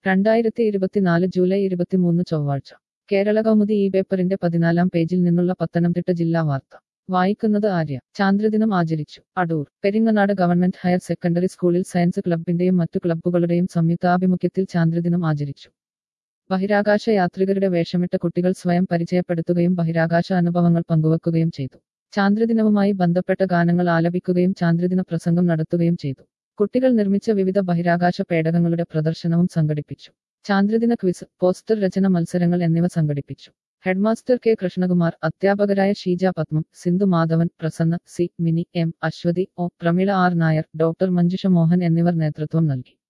രണ്ടായിരത്തി ഇരുപത്തിനാല് ജൂലൈ ഇരുപത്തിമൂന്ന് ചൊവ്വാഴ്ച കേരള കൗമുദി ഈ പേപ്പറിന്റെ പതിനാലാം പേജിൽ നിന്നുള്ള പത്തനംതിട്ട ജില്ലാ വാർത്ത വായിക്കുന്നത് ആര്യ ചാന്ദ്രദിനം ആചരിച്ചു Adoor Peringanad government higher secondary സ്കൂളിൽ സയൻസ് ക്ലബിന്റെയും മറ്റു ക്ലബ്ബുകളുടെയും സംയുക്താഭിമുഖ്യത്തിൽ ചാന്ദ്രദിനം ആചരിച്ചു ബഹിരാകാശ യാത്രികരുടെ വേഷമിട്ട കുട്ടികൾ സ്വയം പരിചയപ്പെടുത്തുകയും ബഹിരാകാശ അനുഭവങ്ങൾ പങ്കുവെക്കുകയും ചെയ്തു ചാന്ദ്രദിനവുമായി ബന്ധപ്പെട്ട ഗാനങ്ങൾ ആലപിക്കുകയും ചാന്ദ്രദിന പ്രസംഗം നടത്തുകയും ചെയ്തു കുട്ടികൾ നിർമ്മിച്ച വിവിധ ബഹിരാകാശ പേടകങ്ങളുടെ പ്രദർശനവും സംഘടിപ്പിച്ചു ചാന്ദ്രദിന ക്വിസ് പോസ്റ്റർ രചന മത്സരങ്ങൾ എന്നിവ സംഘടിപ്പിച്ചു ഹെഡ്മാസ്റ്റർ കെ കൃഷ്ണകുമാർ അധ്യാപകരായ Sheeja Padmam Sindhu Madhavan Prasanna C Mini M Aswathi O Prameela R Nair doctor Manjusha Mohan എന്നിവർ നേതൃത്വം നൽകി